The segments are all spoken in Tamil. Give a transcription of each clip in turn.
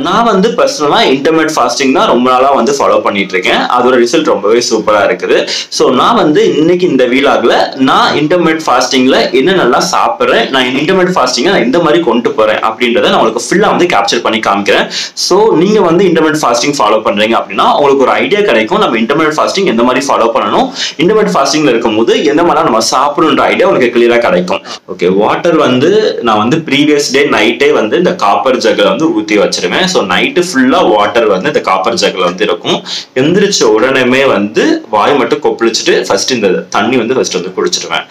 நான் வந்து பர்சனலா இன்டர்மீடியட் ஃபாஸ்டிங் தான் ரொம்ப நாளா வந்து ஃபாலோ பண்ணிட்டு இருக்கேன் அதோட ரிசல்ட் ரொம்பவே சூப்பரா இருக்குது ஸோ நான் வந்து இன்னைக்கு இந்த வீலாக்ல நான் இன்டர்மீடியட் ஃபாஸ்டிங்ல என்ன நல்லா சாப்பிட்றேன் நான் இன்டர்மீடியட் ஃபாஸ்டிங்கை நான் இந்த மாதிரி கொண்டு போறேன் அப்படின்றத நான் உங்களுக்கு ஃபுல்லா வந்து கேப்சர் பண்ணி காமிக்கிறேன் ஸோ நீங்க வந்து இன்டர்மீடியட் ஃபாஸ்டிங் ஃபாலோ பண்றீங்க அப்படின்னா உங்களுக்கு ஒரு ஐடியா கிடைக்கும் நம்ம இன்டர்மீடியட் ஃபாஸ்டிங் எந்த மாதிரி ஃபாலோ பண்ணணும் இன்டர்மீடியட் ஃபாஸ்டிங்ல இருக்கும்போது எந்த மாதிரி நம்ம சாப்பிடணுன்ற ஐடியா உங்களுக்கு கிளியரா கிடைக்கும் ஓகே வாட்டர் வந்து நான் வந்து ப்ரீவியஸ் டே நைட்டே வந்து இந்த காப்பர் ஜக்கில் வந்து ஊற்றி வச்சிருவேன் ஸோ நைட்டு ஃபுல்லாக வாட்டர் வந்து இந்த காப்பர் ஜக்கில் வந்து இருக்கும் எந்திரிச்ச உடனேமே வந்து வாய் மட்டும் கொப்பளிச்சுட்டு ஃபர்ஸ்ட் இந்த தண்ணி வந்து ஃபர்ஸ்ட் வந்து குடிச்சிருவேன்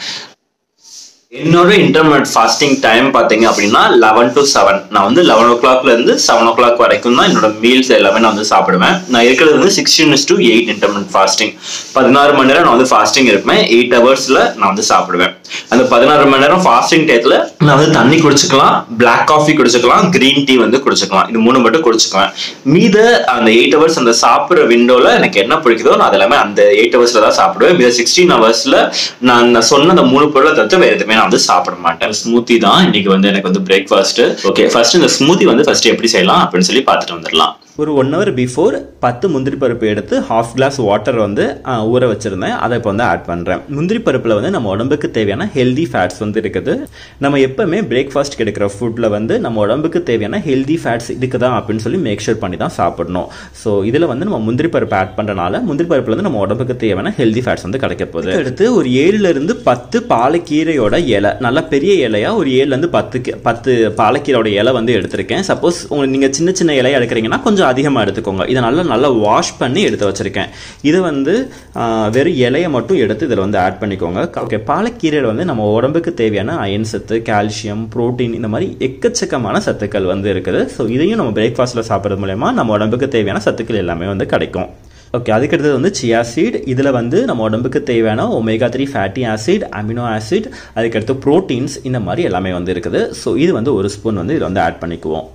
என்னோட இன்டர்மீடியட் ஃபாஸ்டிங் டைம் பார்த்தீங்க அப்படின்னா லெவன் டு செவன் நான் வந்து லெவன் ஓ கிளாக்ல இருந்து செவன் ஓ கிளாக் வரைக்கும் தான் என்னோட மீல்ஸ் எல்லாமே நான் வந்து சாப்பிடுவேன் நான் இருக்கிறது வந்து sixteen to eight intermediate fasting பதினாறு மணி நேரம் நான் வந்து ஃபாஸ்டிங் இருப்பேன் எயிட் ஹவர்ஸ்ல நான் வந்து சாப்பிடுவேன் அந்த பதினாறு மணி நேரம் ஃபாஸ்டிங் டயத்துல நான் வந்து தண்ணி குடிச்சுக்கலாம் பிளாக் காஃபி குடிச்சுக்கலாம் கிரீன் டீ வந்து குடிச்சுக்கலாம் இது மூணு மட்டும் குடிச்சுக்குவேன் மீத அந்த எயிட் ஹவர்ஸ் அந்த சாப்பிட்ற விண்டோல எனக்கு என்ன பிடிக்குதோ நான் அதெல்லாமே அந்த எயிட் ஹவர்ஸ்ல தான் சாப்பிடுவேன் மீத சிக்ஸ்டீன் ஹவர்ஸ்ல நான் நான் சொன்ன அந்த மூணு பொருளை தவிர்த்து வேற எதுவுமே நான் வந்து சாப்பிட மாட்டேன் ஸ்மூத்தி தான் இன்னைக்கு வந்து எனக்கு வந்து பிரேக்ஃபாஸ்ட் ஓகே ஃபர்ஸ்ட் இந்த ஸ்மூத்தி வந்து ஃபர்ஸ்ட் எப்படி செய்யலாம் அப்படின்னு சொல்லி பார்த்துட்டு வந்துடலாம் ஒரு ஒன் ஹவர் பிஃபோர் பத்து முந்திரி பருப்பு எடுத்து ஹாஃப் கிளாஸ் வாட்டர் வந்து ஆ, ஊற வச்சுருந்தேன் அதை இப்போ வந்து ஆட் பண்ணுறேன் முந்திரி பருப்பில் வந்து நம்ம உடம்புக்கு தேவையான ஹெல்தி ஃபேட்ஸ் வந்து இருக்குது நம்ம எப்போவுமே பிரேக்ஃபாஸ்ட் கிடைக்கிற ஃபுட்டில் வந்து நம்ம உடம்புக்கு தேவையான ஹெல்தி ஃபேட்ஸ் இருக்குதா அப்படின்னு சொல்லி மேக் ஷூர் பண்ணி தான் சாப்பிடணும் ஸோ இதில் வந்து நம்ம முந்திரி பருப்பு ஆட் பண்ணுறனால முந்திரி பருப்பில் வந்து நம்ம உடம்புக்கு தேவையான ஹெல்தி ஃபேட்ஸ் வந்து கிடைக்க போகுது அடுத்து ஒரு ஏழுல இருந்து பத்து பாலக்கீரையோட இலை நல்லா பெரிய இலையா ஒரு ஏழுலேருந்து பத்து கி- பத்து பாலக்கீரையோட இலை வந்து எடுத்திருக்கேன் சப்போஸ் உங்களுக்கு நீங்கள் சின்ன சின்ன இலையா எடுக்கிறீங்கன்னா கொஞ்சம் அதிகமாக எடுத்துக்கோங்க இதை நல்லா நல்லா வாஷ் பண்ணி எடுத்து வச்சிருக்கேன் இதை வந்து ஆ, வெறும் இலையை மட்டும் எடுத்து இதில் வந்து ஆட் பண்ணிக்கோங்க ஓகே பாலக்கீரையில் வந்து நம்ம உடம்புக்கு தேவையான அயன் சத்து கால்சியம் புரோட்டீன் இந்த மாதிரி எக்கச்சக்கமான சத்துக்கள் வந்து இருக்குது ஸோ இதையும் நம்ம பிரேக்ஃபாஸ்ட்டில் சாப்பிட்றது மூலயமா நம்ம உடம்புக்கு தேவையான சத்துக்கள் எல்லாமே வந்து கிடைக்கும் ஓகே அதுக்கடுத்தது வந்து சியா சீட் இதில் வந்து நம்ம உடம்புக்கு தேவையான omega three fatty acid amino acid அதுக்கடுத்து ப்ரோட்டீன்ஸ் இந்த மாதிரி எல்லாமே வந்து இருக்குது ஸோ இது வந்து ஒரு ஸ்பூன் வந்து இதில் வந்து ஆட் பண்ணிக்குவோம்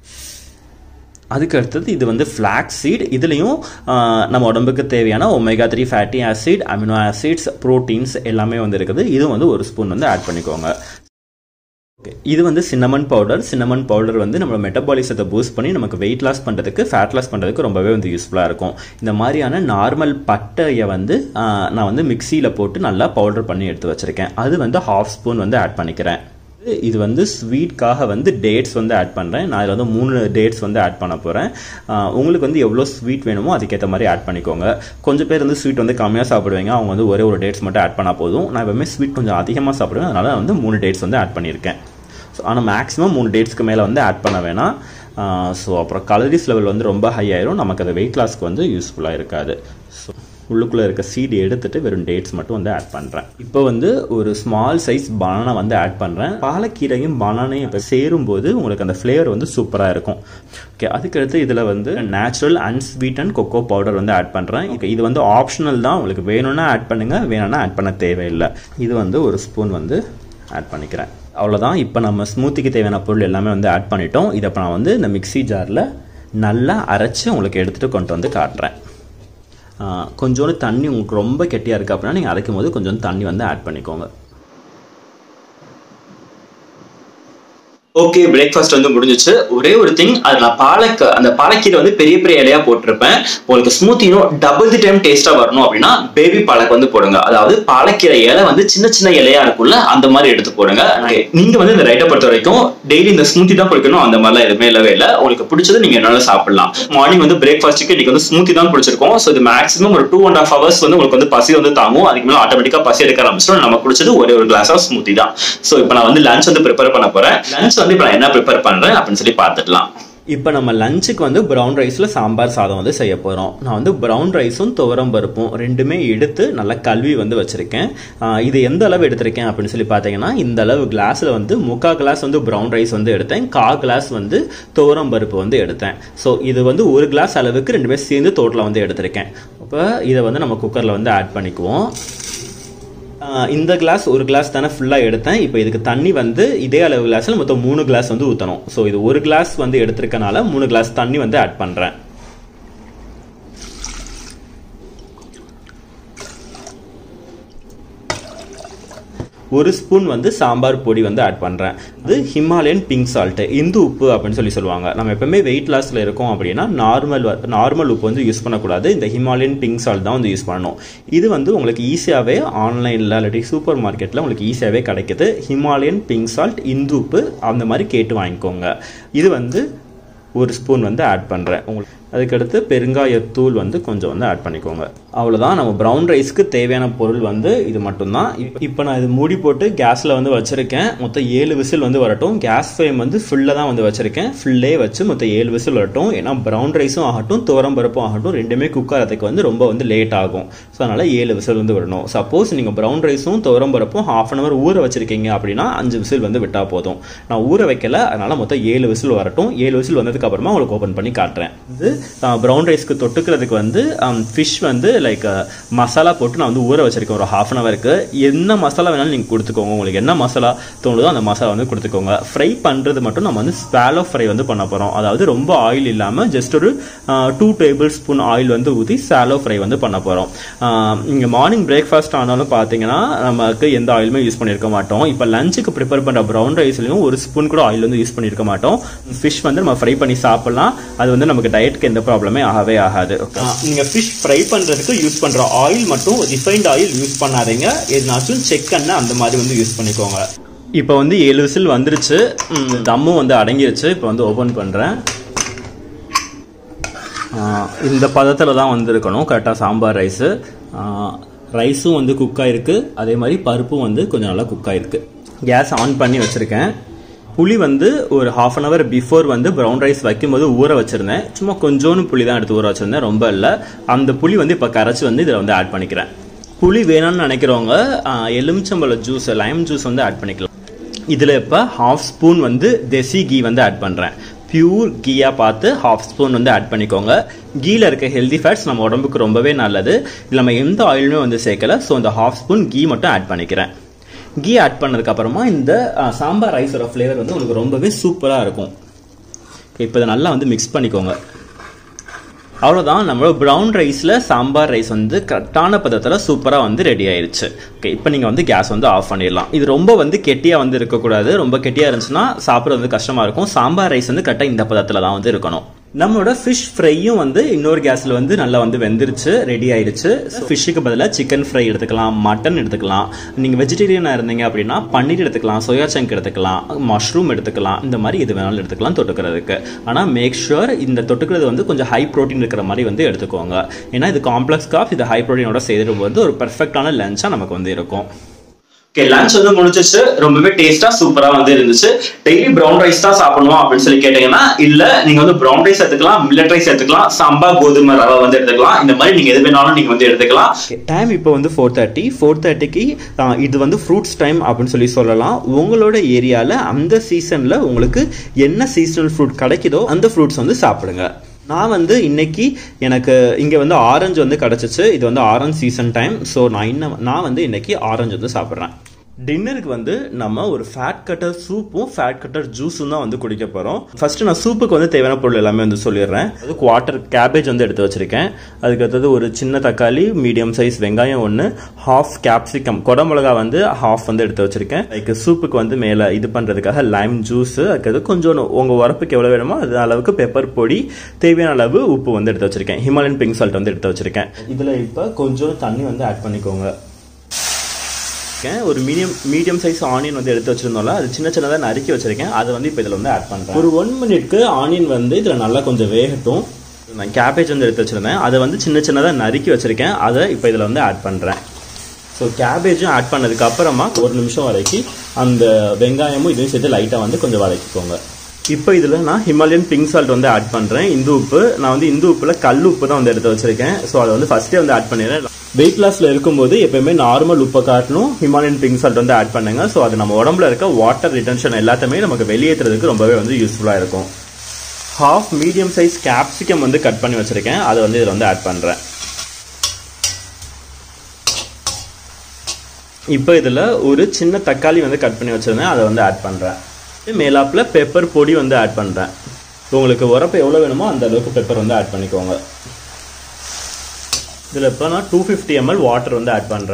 அதுக்கு அடுத்தது இது வந்து ஃப்ளாக் சீட் இதுலேயும் நம்ம உடம்புக்கு தேவையான omega three fatty acid amino acids proteins எல்லாமே வந்து இருக்குது இதுவும் வந்து ஒரு ஸ்பூன் வந்து ஆட் பண்ணிக்கோங்க Okay. இது வந்து சின்னமன் பவுடர் சின்னமன் பவுடர் வந்து நம்ம மெட்டபாலிசத்தை பூஸ்ட் பண்ணி நமக்கு வெயிட் லாஸ் பண்ணுறதுக்கு ஃபேட் லாஸ் பண்ணுறதுக்கு ரொம்பவே வந்து யூஸ்ஃபுல்லாக இருக்கும் இந்த மாதிரியான நார்மல் பட்டையை வந்து ஆ, நான் வந்து மிக்சியில் போட்டு நல்லா பவுடர் பண்ணி எடுத்து வச்சுருக்கேன் அது வந்து ஹாஃப் ஸ்பூன் வந்து ஆட் பண்ணிக்கிறேன் இது வந்து ஸ்வீட்காக வந்து டேட்ஸ் வந்து ஆட் பண்ணுறேன் நான் இதில் வந்து மூணு டேட்ஸ் வந்து ஆட் பண்ண போகிறேன் உங்களுக்கு வந்து எவ்வளோ ஸ்வீட் வேணுமோ அதுக்கேற்ற மாதிரி ஆட் பண்ணிக்கோங்க கொஞ்சம் பேர் வந்து ஸ்வீட் வந்து கம்மியாக சாப்பிடுவீங்க அவங்க வந்து ஒரே ஒரு டேட்ஸ் மட்டும் ஆட் பண்ணால் போதும் நான் எப்பவுமே ஸ்வீட் கொஞ்சம் அதிகமாக சாப்பிடுவேன் அதனால் நான் வந்து மூணு டேட்ஸ் வந்து ஆட் பண்ணியிருக்கேன் ஸோ ஆனால் மேக்ஸிமம் மூணு டேட்ஸ்க்கு மேலே வந்து ஆட் பண்ண வேணாம் ஸோ அப்புறம் கலரிஸ் லெவல் வந்து ரொம்ப ஹை ஆயிரும் நமக்கு அது வெயிட் லாஸ்க்கு வந்து யூஸ்ஃபுல்லாக இருக்காது ஸோ உள்ளுக்குள்ளே இருக்க சீடு எடுத்துட்டு வெறும் டேட்ஸ் மட்டும் வந்து ஆட் பண்ணுறேன் இப்போ வந்து ஒரு ஸ்மால் சைஸ் பனானா வந்து ஆட் பண்ணுறேன் பாலக்கீரையும் பனானையும் இப்போ சேரும்போது உங்களுக்கு அந்த ஃப்ளேவர் வந்து சூப்பராக இருக்கும் ஓகே அதுக்கடுத்து இதில் வந்து natural unsweet and cocoa powder வந்து ஆட் பண்ணுறேன் ஓகே இது வந்து ஆப்ஷனல் தான் உங்களுக்கு வேணும்னா ஆட் பண்ணுங்கள் வேணும்னா ஆட் பண்ண தேவையில்லை இது வந்து ஒரு ஸ்பூன் வந்து ஆட் பண்ணிக்கிறேன் அவ்வளோதான் இப்போ நம்ம ஸ்மூத்திக்கு தேவையான பொருள் எல்லாமே வந்து ஆட் பண்ணிட்டோம் இதை இப்போ நான் வந்து இந்த மிக்ஸி ஜாரில் நல்லா அரைச்சி உங்களுக்கு எடுத்துகிட்டு கொண்டு வந்து காட்டுறேன் ஆ, கொஞ்சோண்டு தண்ணி உங்களுக்கு ரொம்ப கெட்டியாக இருக்குது அப்படின்னா நீங்கள் அரைக்கும் போது கொஞ்சோண்டு தண்ணி வந்து ஆட் பண்ணிக்கோங்க ஓகே பிரேக்ஃபாஸ்ட் வந்து முடிஞ்சிச்சு ஒரே ஒரு திங் அது நான் பாலக்க அந்த பாலக்கீரை வந்து பெரிய பெரிய இலையா போட்டிருப்பேன் உங்களுக்கு ஸ்மூத்தினும் டபுள் தி டைம் டேஸ்டா வரணும் அப்படின்னா பேபி பாலக் வந்து போடுங்க அதாவது பாலக்கீரை இலை வந்து சின்ன சின்ன இலையா இருக்கும்ல அந்த மாதிரி எடுத்து போடுங்க Okay. நீங்க வந்து இந்த ரைட்டை பொறுத்த வரைக்கும் டெய்லி இந்த ஸ்மூத்தி தான் குடிக்கணும் அந்த மாதிரிலாம் எதுவுமே இல்லவே இல்லை உங்களுக்கு பிடிச்சது நீங்க என்னால சாப்பிடலாம் மார்னிங் வந்து பிரேக்ஃபாஸ்ட்டுக்கு இன்னைக்கு வந்து ஸ்மூத்தி தான் பிடிச்சிருக்கோம் ஸோ இது மேக்ஸிமம் ஒரு டூ அண்ட் ஹாஃப் ஹவர்ஸ் வந்து உங்களுக்கு வந்து பசி வந்து தாங்கும் அதுக்கு மேலே ஆட்டோமேட்டிக்கா பசி எடுக்க ஆரம்பிச்சிடும் நம்ம குடிச்சது ஒரே ஒரு கிளாஸ் ஆஃப் ஸ்மூத்தி தான் ஸோ இப்போ நான் வந்து லஞ்ச் வந்து ப்ரிப்பேர் பண்ண போறேன் லஞ்ச் வந்து இப்போ நான் என்ன ப்ரிப்பேர் பண்றேன் அப்படின்னு சொல்லி பார்த்துடலாம் இப்போ நம்ம லஞ்சுக்கு வந்து ப்ரௌன் ரைஸில் சாம்பார் சாதம் வந்து செய்ய போகிறோம் நான் வந்து ப்ரௌன் ரைஸும் துவரம் பருப்பும் ரெண்டுமே எடுத்து நல்லா கழுவி வந்து வச்சுருக்கேன் இது எந்த அளவு எடுத்திருக்கேன் அப்படின்னு சொல்லி பார்த்தீங்கன்னா இந்த அளவு கிளாஸில் வந்து முக்கால் கிளாஸ் வந்து ப்ரௌன் ரைஸ் வந்து எடுத்தேன் கா கிளாஸ் வந்து துவரம் பருப்பு வந்து எடுத்தேன் ஸோ இது வந்து ஒரு கிளாஸ் அளவுக்கு ரெண்டுமே சேர்ந்து தோட்டில் வந்து எடுத்திருக்கேன் அப்போ இதை வந்து நம்ம குக்கரில் வந்து ஆட் பண்ணிக்குவோம் ஆஹ் இந்த கிளாஸ் ஒரு கிளாஸ் தானே ஃபுல்லாக எடுத்தேன் இப்போ இதுக்கு தண்ணி வந்து இதே அளவு கிளாஸில் மொத்தம் மூணு கிளாஸ் வந்து ஊற்றணும் ஸோ இது ஒரு கிளாஸ் வந்து எடுத்திருக்கனால மூணு கிளாஸ் தண்ணி வந்து ஆட் பண்ணுறேன் ஒரு ஸ்பூன் வந்து சாம்பார் பொடி வந்து ஆட் பண்ணுறேன் இது ஹிமாலயன் பிங்க் சால்ட்டு இந்து உப்பு அப்படின்னு சொல்லி சொல்லுவாங்க நம்ம எப்பவுமே வெயிட் லாஸில் இருக்கோம் அப்படின்னா நார்மல் நார்மல் உப்பு வந்து யூஸ் பண்ணக்கூடாது இந்த ஹிமாலயன் பிங்க் சால்ட் தான் வந்து யூஸ் பண்ணணும் இது வந்து உங்களுக்கு ஈஸியாகவே ஆன்லைனில் இல்லாட்டி சூப்பர் மார்க்கெட்டில் உங்களுக்கு ஈஸியாகவே கிடைக்குது ஹிமாலயன் பிங்க் சால்ட் இந்து உப்பு அந்த மாதிரி கேட்டு வாங்கிக்கோங்க இது வந்து ஒரு ஸ்பூன் வந்து ஆட் பண்ணுறேன் உங்களுக்கு அதுக்கடுத்து பெருங்காயத்தூள் வந்து கொஞ்சம் வந்து ஆட் பண்ணிக்கோங்க அவ்வளோதான் நம்ம ப்ரௌன் ரைஸ்க்கு தேவையான பொருள் வந்து இது மட்டும்தான் இப்போ நான் இது மூடி போட்டு கேஸில் வந்து வச்சுருக்கேன் மொத்தம் ஏழு விசில் வந்து வரட்டும் கேஸ் ஃப்ளேம் வந்து ஃபுல்லாக தான் வந்து வச்சுருக்கேன் ஃபுல்லே வச்சு மொத்தம் ஏழு விசில் வரட்டும் ஏன்னா ப்ரௌன் ரைஸும் ஆகட்டும் துவரம் பருப்பும் ஆகட்டும் ரெண்டுமே குக் ஆகிறதுக்கு வந்து ரொம்ப வந்து லேட் ஆகும் ஸோ அதனால் ஏழு விசில் வந்து வரணும் சப்போஸ் நீங்கள் ப்ரௌன் ரைஸும் துவரம் பருப்பும் ஹாஃப் அன் ஹவர் ஊற வச்சிருக்கீங்க அப்படின்னா அஞ்சு விசில் வந்து விட்டால் போதும் நான் ஊற வைக்கல அதனால் மொத்தம் ஏழு விசில் வரட்டும் ஏழு விசில் வந்ததுக்கு அப்புறமா உங்களுக்கு ஓப்பன் பண்ணி காட்டுறேன் இது ப்ரௌன் ரைஸ்க்கு தொட்டுக்கிறதுக்கு வந்து ஃபிஷ் வந்து லைக் மசாலா போட்டு நான் வந்து ஊற வச்சிருக்கேன் ஒரு ஹாஃப் அன் ஹவருக்கு என்ன மசாலா வேணாலும் நீங்கள் கொடுத்துக்கோங்க உங்களுக்கு என்ன மசாலா தோணுதோ அந்த மசாலா வந்து கொடுத்துக்கோங்க ஃப்ரை பண்ணுறது மட்டும் நம்ம வந்து ஸ்பாலோ ஃப்ரை வந்து பண்ண போகிறோம் அதாவது ரொம்ப ஆயில் இல்லாமல் ஜஸ்ட் ஒரு டூ டேபிள் ஸ்பூன் ஆயில் வந்து ஊற்றி சாலோ ஃப்ரை வந்து பண்ண போகிறோம் இங்கே மார்னிங் பிரேக்ஃபாஸ்ட் ஆனாலும் பார்த்தீங்கன்னா நமக்கு எந்த ஆயிலுமே யூஸ் பண்ணியிருக்க மாட்டோம் இப்போ லஞ்சுக்கு ப்ரிப்பேர் பண்ணுற ப்ரௌன் ரைஸ்லையும் ஒரு ஸ்பூன் கூட ஆயில் வந்து யூஸ் பண்ணியிருக்க மாட்டோம் ஃபிஷ் வந்து நம்ம ஃப்ரை பண்ணி சாப்பிடலாம் அது வந்து நமக்கு டயட்டுக்கு எந்த ப்ராப்ளமே ஆகவே ஆகாது நீங்கள் ஃபிஷ் ஃப்ரை பண்ணுறதுக்கு யூஸ் பண்ணுற ஆயில் மட்டும் ரிஃபைண்ட் ஆயில் யூஸ் பண்ணாதீங்க எதுனாச்சும் செக் பண்ண அந்த மாதிரி வந்து யூஸ் பண்ணிக்கோங்க இப்போ வந்து ஏழு விசில் வந்துருச்சு தம்மும் வந்து அடங்கிருச்சு இப்போ வந்து ஓப்பன் பண்ணுறேன் இந்த பதத்தில் தான் வந்திருக்கணும் கரெக்டாக சாம்பார் ரைஸு ரைஸும் வந்து குக் ஆயிருக்கு அதே மாதிரி பருப்பும் வந்து கொஞ்சம் நல்லா குக் ஆயிருக்கு கேஸ் ஆன் பண்ணி வச்சுருக்கேன் புளி வந்து ஒரு ஹாஃப் அன் ஹவர் பிஃபோர் வந்து ப்ரௌன் ரைஸ் வைக்கும்போது ஊற வச்சுருந்தேன் சும்மா கொஞ்சோண்டு புளி தான் எடுத்து ஊற வச்சுருந்தேன் ரொம்ப இல்லை அந்த புளி வந்து இப்போ கரைச்சி வந்து இதில் வந்து ஆட் பண்ணிக்கிறேன் புளி வேணும்னு நினைக்கிறவங்க எலுமிச்சம்பழ ஜூஸ் லைம் ஜூஸ் வந்து ஆட் பண்ணிக்கலாம் இதில் இப்போ ஹாஃப் ஸ்பூன் வந்து தெசி கீ வந்து ஆட் பண்ணுறேன் பியூர் கீயாக பார்த்து ஹாஃப் ஸ்பூன் வந்து ஆட் பண்ணிக்கோங்க கீயில் இருக்க ஹெல்தி ஃபேட்ஸ் நம்ம உடம்புக்கு ரொம்பவே நல்லது இதில் நம்ம எந்த ஆயிலுமே வந்து சேர்க்கல ஸோ இந்த ஹாஃப் ஸ்பூன் கீ மட்டும் ஆட் பண்ணிக்கிறேன் கீ ஆட் பண்ணதுக்கு அப்புறமா இந்த சாம்பார் ரைஸோட ஃப்ளேவர் வந்து உங்களுக்கு ரொம்பவே சூப்பராக இருக்கும் இப்போ இதை நல்லா வந்து மிக்ஸ் பண்ணிக்கோங்க அவ்வளோதான் நம்மளோட ப்ரௌன் ரைஸில் சாம்பார் ரைஸ் வந்து கரெக்டான பதத்தில் சூப்பராக வந்து ரெடி ஆயிருச்சு ஓகே இப்போ நீங்கள் வந்து கேஸ் வந்து ஆஃப் பண்ணிடலாம் இது ரொம்ப வந்து கெட்டியாக வந்து இருக்கக்கூடாது ரொம்ப கெட்டியாக இருந்துச்சுன்னா சாப்பிட்றது வந்து கஷ்டமாக இருக்கும் சாம்பார் ரைஸ் வந்து கரெக்டாக இந்த பதத்தில் தான் வந்து இருக்கணும் நம்மளோட ஃபிஷ் ஃப்ரையும் வந்து இன்னொரு கேஸில் வந்து நல்லா வந்து வெந்துருச்சு ரெடி ஆயிடுச்சு ஃபிஷ்ஷுக்கு பதிலாக சிக்கன் ஃப்ரை எடுத்துக்கலாம் மட்டன் எடுத்துக்கலாம் நீங்கள் வெஜிடேரியனாக இருந்தீங்க அப்படின்னா பன்னீர் எடுத்துக்கலாம் சோயா சங்க் எடுத்துக்கலாம் மஷ்ரூம் எடுத்துக்கலாம் இந்த மாதிரி எது வேணாலும் எடுத்துக்கலாம் தொட்டுக்கிறதுக்கு ஆனால் மேக் ஷுர் இந்த தொட்டுக்கிறது வந்து கொஞ்சம் ஹை ப்ரோட்டீன் இருக்கிற மாதிரி வந்து எடுத்துக்கோங்க ஏன்னா இது காம்ப்ளெக்ஸ் காஃப் இது ஹை ப்ரோட்டீனோட செய்திடும் போது ஒரு பெர்ஃபெக்டான லஞ்சாக நமக்கு வந்து இருக்கும் ஓகே லஞ்ச் வந்து முடிஞ்சிச்சு ரொம்பவே டேஸ்டா சூப்பரா வந்து இருந்துச்சு டெய்லி ப்ரௌன் ரைஸ் தான் சாப்பிடணும் அப்படின்னு சொல்லி கேட்டீங்கன்னா இல்ல நீங்க வந்து ப்ரௌன் ரைஸ் எடுத்துக்கலாம் மில்லட் ரைஸ் எடுத்துக்கலாம் சம்பா கோதுமை ரவை வந்து எடுத்துக்கலாம் இந்த மாதிரி நீங்க எது வேணாலும் நீங்க வந்து எடுத்துக்கலாம் டைம் இப்போ வந்து ஃபோர் தேர்ட்டி ஃபோர் தேர்ட்டிக்கு இது வந்து ஃப்ரூட்ஸ் டைம் அப்படின்னு சொல்லி சொல்லலாம் உங்களோட ஏரியாவில் அந்த சீசனில் உங்களுக்கு என்ன சீசனல் ஃப்ரூட் கிடைக்குதோ அந்த ஃப்ரூட்ஸ் வந்து சாப்பிடுங்க நான் வந்து இன்னைக்கு எனக்கு இங்கே வந்து ஆரஞ்சு வந்து கிடச்சிச்சு இது வந்து ஆரஞ்சு சீசன் டைம் ஸோ நான் இன்னும் நான் வந்து இன்னைக்கு ஆரஞ்சு வந்து சாப்பிட்றேன் டின்னருக்கு வந்து நம்ம ஒரு ஃபேட் கட்டர் சூப்பும் ஃபேட் கட்டர் ஜூஸும் தான் வந்து குடிக்க போகிறோம் ஃபர்ஸ்ட் நான் சூப்புக்கு வந்து தேவையான பொருள் எல்லாமே வந்து சொல்லிடுறேன் அது குவார்ட்டர் கேபேஜ் வந்து எடுத்து வச்சிருக்கேன் அதுக்கு அடுத்தது ஒரு சின்ன தக்காளி மீடியம் சைஸ் வெங்காயம் ஒன்று ஹாஃப் கேப்சிகம் குடமிளகா வந்து ஹாஃப் வந்து எடுத்து வச்சிருக்கேன் லைக் சூப்புக்கு வந்து மேலே இது பண்ணுறதுக்காக லைம் ஜூஸ் அதுக்கு கொஞ்சம் உங்கள் உரப்புக்கு எவ்வளோ வேணுமோ அது அளவுக்கு பெப்பர் பொடி தேவையான அளவு உப்பு வந்து எடுத்து வச்சிருக்கேன் ஹிமாலயன் பிங்க் சால்ட் வந்து எடுத்து வச்சிருக்கேன் இதில் இப்போ கொஞ்சம் தண்ணி வந்து ஆட் பண்ணிக்கோங்க ஒரு மீடியம் மீடியம் சைஸ் ஆனியன் வந்து எடுத்து வச்சிருந்தோம்ல அது சின்ன சின்னதாக நறுக்கி வச்சிருக்கேன் அதை வந்து இப்போ இதில் வந்து ஆட் பண்ணுறேன் ஒரு ஒன் மினிட்க்கு ஆனியன் வந்து இதில் நல்லா கொஞ்சம் வேகட்டும் நான் கேபேஜ் வந்து எடுத்து வச்சிருந்தேன் அதை வந்து சின்ன சின்னதாக நறுக்கி வச்சிருக்கேன் அதை இப்போ இதில் வந்து ஆட் பண்ணுறேன் ஸோ கேபேஜும் ஆட் பண்ணதுக்கு அப்புறமா ஒரு நிமிஷம் வரைக்கும் அந்த வெங்காயமும் இதையும் சேர்த்து லைட்டாக வந்து கொஞ்சம் வதக்கிக்கோங்க இப்போ இதில் நான் ஹிமாலயன் பிங்க் சால்ட் வந்து ஆட் பண்ணுறேன் இந்து உப்பு நான் வந்து இந்து உப்பில் கல் உப்பு தான் வந்து எடுத்து வச்சிருக்கேன் ஸோ அதை வந்து ஃபஸ்ட்டே வந்து ஆட் பண்ணிடுறேன் வெயிட் லாஸில் இருக்கும்போது எப்பயுமே நார்மல் உப்பை காட்டணும் ஹிமாலயன் பிங்க் சால்ட் வந்து ஆட் பண்ணுங்க ஸோ அது நம்ம உடம்புல இருக்க வாட்டர் ரிட்டன்ஷன் எல்லாத்தையுமே நமக்கு வெளியேற்றுறதுக்கு ரொம்பவே வந்து யூஸ்ஃபுல்லாக இருக்கும் ஹாஃப் மீடியம் சைஸ் கேப்சிகம் வந்து கட் பண்ணி வச்சிருக்கேன் அதை வந்து இதில் வந்து ஆட் பண்ணுறேன் இப்போ இதில் ஒரு சின்ன தக்காளி வந்து கட் பண்ணி வச்சுருந்தேன் அதை வந்து ஆட் பண்ணுறேன் மேலாப்பில் பெப்பர் பொடி வந்து ஆட் பண்ணுறேன் உங்களுக்கு உரப்பு எவ்வளோ வேணுமோ அந்த அளவுக்கு பெப்பர் வந்து ஆட் பண்ணிக்கோங்க இதில் இப்போ நான் டூ ஃபிஃப்டி எம்எல் வாட்டர் வந்து ஆட் பண்ணுறேன்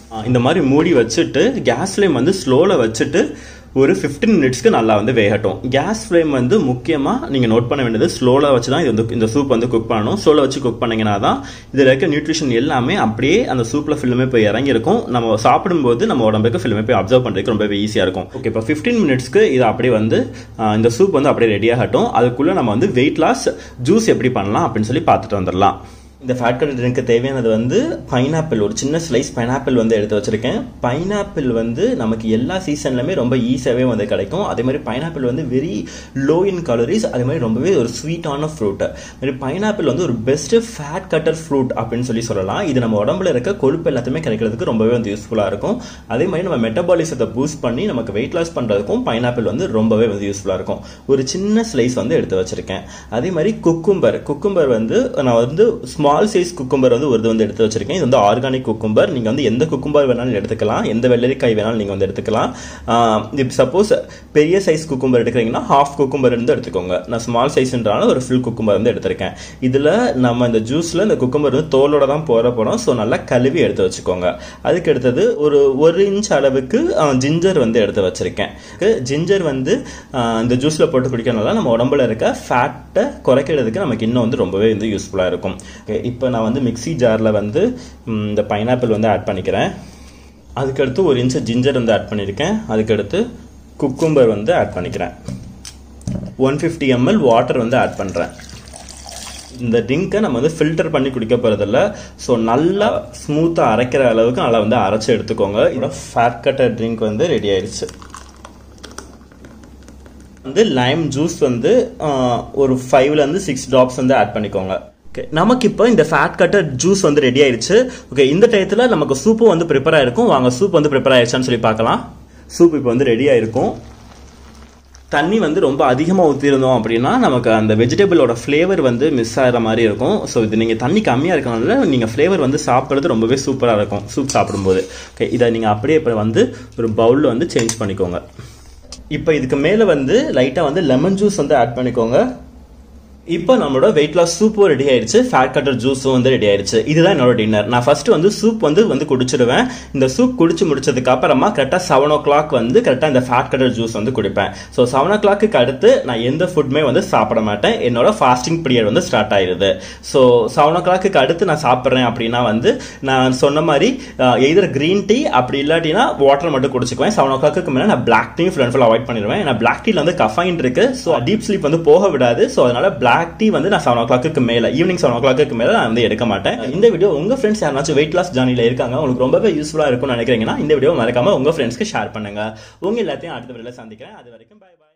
இந்த மாதிரி மூடி வச்சுட்டு கேஸ் ஃப்ளேம் வந்து ஸ்லோவில் வச்சுட்டு ஒரு ஃபிஃப்டீன் மினிட்ஸ்க்கு நல்லா வந்து வேகட்டும் கேஸ் ஃப்ளேம் வந்து முக்கியமாக நீங்கள் நோட் பண்ண வேண்டியது ஸ்லோவில் வச்சு தான் இது வந்து இந்த சூப் வந்து குக் பண்ணணும் ஸ்லோவில் வச்சு குக் பண்ணிங்கன்னா தான் இதில் இருக்க நியூட்ரிஷன் எல்லாமே அப்படியே அந்த சூப்பில் ஃபில்லுமே போய் இறங்கியிருக்கும் நம்ம சாப்பிடும்போது நம்ம உடம்புக்கு ஃபில்லுமே போய் அப்சர்வ் பண்ணுறதுக்கு ரொம்பவே ஈஸியாக இருக்கும் ஓகே இப்போ ஃபிஃப்டீன் மினிட்ஸ்க்கு இது அப்படியே வந்து இந்த சூப் வந்து அப்படியே ரெடி ஆகட்டும் அதுக்குள்ளே நம்ம வந்து வெயிட் லாஸ் ஜூஸ் எப்படி பண்ணலாம் அப்படின்னு சொல்லி பார்த்துட்டு வந்துடலாம் இந்த ஃபேட் கலர் ட்ரிங்க்கு தேவையானது வந்து பைனாப்பிள் ஒரு சின்ன ஸ்லைஸ் பைனாப்பிள் வந்து எடுத்து வச்சிருக்கேன் பைனாப்பிள் வந்து நமக்கு எல்லா சீசன்லையுமே ரொம்ப ஈஸியாகவே வந்து கிடைக்கும் அதே மாதிரி பைனாப்பிள் வந்து வெரி லோ இன் கலோரிஸ் அதே மாதிரி ரொம்பவே ஒரு ஸ்வீட்டான ஃப்ரூட் மாதிரி பைனாப்பிள் வந்து ஒரு பெஸ்ட் ஃபேட் கட்டர் ஃப்ரூட் அப்படின்னு சொல்லி சொல்லலாம் இது நம்ம உடம்புல இருக்க கொழுப்பு எல்லாத்தையுமே கிடைக்கிறதுக்கு ரொம்பவே வந்து யூஸ்ஃபுல்லாக இருக்கும் அதே மாதிரி நம்ம மெட்டபாலிசத்தை பூஸ்ட் பண்ணி நமக்கு வெயிட் லாஸ் பண்ணுறதுக்கும் பைனாப்பிள் வந்து ரொம்பவே வந்து யூஸ்ஃபுல்லாக இருக்கும் ஒரு சின்ன ஸ்லைஸ் வந்து எடுத்து வச்சிருக்கேன் அதே மாதிரி குக்கும்பர் குக்கும்பர் வந்து நான் வந்து ஸ்மால் சைஸ் குக்கும்பர் வந்து ஒரு இது வந்து எடுத்து வச்சிருக்கேன் இது வந்து ஆர்கானிக் குக்கும்பர் நீங்கள் வந்து எந்த குக்கும்பர் வேணாலும் எடுத்துக்கலாம் எந்த வெள்ளரிக்காய் வேணாலும் நீங்கள் வந்து எடுத்துக்கலாம் இப்போ சப்போஸ் பெரிய சைஸ் குக்கும்பர் எடுக்கிறீங்கன்னா ஹாஃப் குக்கும்பர் இருந்து எடுத்துக்கோங்க நான் ஸ்மால் சைஸ்ன்றால ஒரு ஃபுல் குக்கும்பர் வந்து எடுத்திருக்கேன் இதில் நம்ம இந்த ஜூஸில் இந்த குக்கும்பர் வந்து தோலோட தான் போகிற போகிறோம் ஸோ நல்லா கழுவி எடுத்து வச்சுக்கோங்க அதுக்கு அடுத்தது ஒரு ஒரு இன்ச் அளவுக்கு ஜிஞ்சர் வந்து எடுத்து வச்சிருக்கேன் ஜிஞ்சர் வந்து இந்த ஜூஸில் போட்டு குடிக்கிறதுனால நம்ம உடம்புல இருக்க ஃபேட்டை குறைக்கிறதுக்கு நமக்கு இன்னும் வந்து ரொம்பவே வந்து யூஸ்ஃபுல்லாக இருக்கும் இப்போ நான் வந்து மிக்சி ஜாரில் வந்து இந்த பைனாப்பிள் வந்து ஆட் பண்ணிக்கிறேன் அதுக்கடுத்து ஒரு இன்ச்சு ஜிஞ்சர் வந்து ஆட் பண்ணியிருக்கேன் அதுக்கடுத்து குக்கும்பர் வந்து ஆட் பண்ணிக்கிறேன் ஒன் ஃபிஃப்டி எம்எல் வாட்டர் வந்து ஆட் பண்ணுறேன் இந்த ட்ரிங்கை நம்ம வந்து ஃபில்டர் பண்ணி குடிக்க போகிறதில்ல ஸோ நல்லா ஸ்மூத்தாக அரைக்கிற அளவுக்கு நல்லா வந்து அரைச்சி எடுத்துக்கோங்க இதோட ஃபேட் கட்டர் ட்ரிங்க் வந்து ரெடி ஆயிடுச்சு வந்து லைம் ஜூஸ் வந்து ஒரு ஃபைவ்லேருந்து சிக்ஸ் ட்ராப்ஸ் வந்து ஆட் பண்ணிக்கோங்க ஓகே நமக்கு இப்போ இந்த ஃபேட் கட்டர் ஜூஸ் வந்து ரெடி ஆயிடுச்சு ஓகே இந்த டயத்தில் நமக்கு சூப்பும் வந்து ப்ரிப்பேர் ஆயிருக்கும் வாங்க சூப் வந்து ப்ரிப்பேர் ஆயிடுச்சான்னு சொல்லி பார்க்கலாம் சூப் இப்போ வந்து ரெடி ஆயிருக்கும் தண்ணி வந்து ரொம்ப அதிகமாக ஊற்றிருந்தோம் அப்படின்னா நமக்கு அந்த வெஜிடபிளோட ஃப்ளேவர் வந்து மிஸ் ஆகிற மாதிரி இருக்கும் ஸோ இது நீங்கள் தண்ணி கம்மியாக இருக்கனால நீங்கள் ஃப்ளேவர் வந்து சாப்பிட்றது ரொம்பவே சூப்பராக இருக்கும் சூப் சாப்பிடும்போது ஓகே இதை நீங்கள் அப்படியே இப்போ வந்து ஒரு பவுலில் வந்து சேஞ்ச் பண்ணிக்கோங்க இப்போ இதுக்கு மேலே வந்து லைட்டாக வந்து லெமன் ஜூஸ் வந்து ஆட் பண்ணிக்கோங்க இப்போ நம்மளோட வெயிட் லாஸ் சூப்பும் ரெடி ஆயிடுச்சு ஃபேட் கட்டர் ஜூஸும் வந்து ரெடி ஆயிடுச்சு இதுதான் என்னோட டின்னர் நான் ஃபர்ஸ்ட் வந்து சூப் வந்து வந்து குடிச்சிடுவேன் இந்த சூப் குடிச்சு முடிச்சதுக்கு அப்புறமா கரெக்டாக செவன் ஓ கிளாக் வந்து கரெக்டாக இந்த ஃபேட் கட்டர் ஜூஸ் வந்து குடிப்பேன் ஸோ செவன் ஓ கிளாக்கு அடுத்து நான் எந்த ஃபுட்டுமே வந்து சாப்பிட மாட்டேன் என்னோட ஃபாஸ்டிங் பீரியட் வந்து ஸ்டார்ட் ஆயிடுது ஸோ செவன் ஓ கிளாக்கு அடுத்து நான் சாப்பிட்றேன் அப்படின்னா வந்து நான் சொன்ன மாதிரி எதிர க்ரீன் டீ அப்படி இல்லாட்டினா வாட்டர் மட்டும் குடிச்சுக்குவேன் செவன் ஓ கிளாக்கு மேலே நான் black tea full and full avoid பண்ணிடுவேன் ஏன்னா பிளாக் டீல வந்து கஃபைன் இருக்கு ஸோ டீப் ஸ்லீப் வந்து போக விடாது ஸோ அதனால பிளாக் பிளாக் டீ வந்து நான் செவன் ஓ கிளாக்கு மேலே ஈவினிங் செவன் ஓ கிளாக்கு மேலே நான் வந்து எடுக்க மாட்டேன் இந்த வீடியோ உங்க ஃப்ரெண்ட்ஸ் யாராச்சும் வெயிட் லாஸ் ஜானியில் இருக்காங்க உங்களுக்கு ரொம்பவே யூஸ்ஃபுல்லாக இருக்கும்னு நினைக்கிறீங்கன்னா இந்த வீடியோ மறக்காம உங்க ஃப்ரெண்ட்ஸ்க்கு ஷேர் பண்ணுங்க உங்க எல்லாத்தையும் அடுத்த வீடியோவில் சந்திக்கிறேன் அது வரைக்கும் பை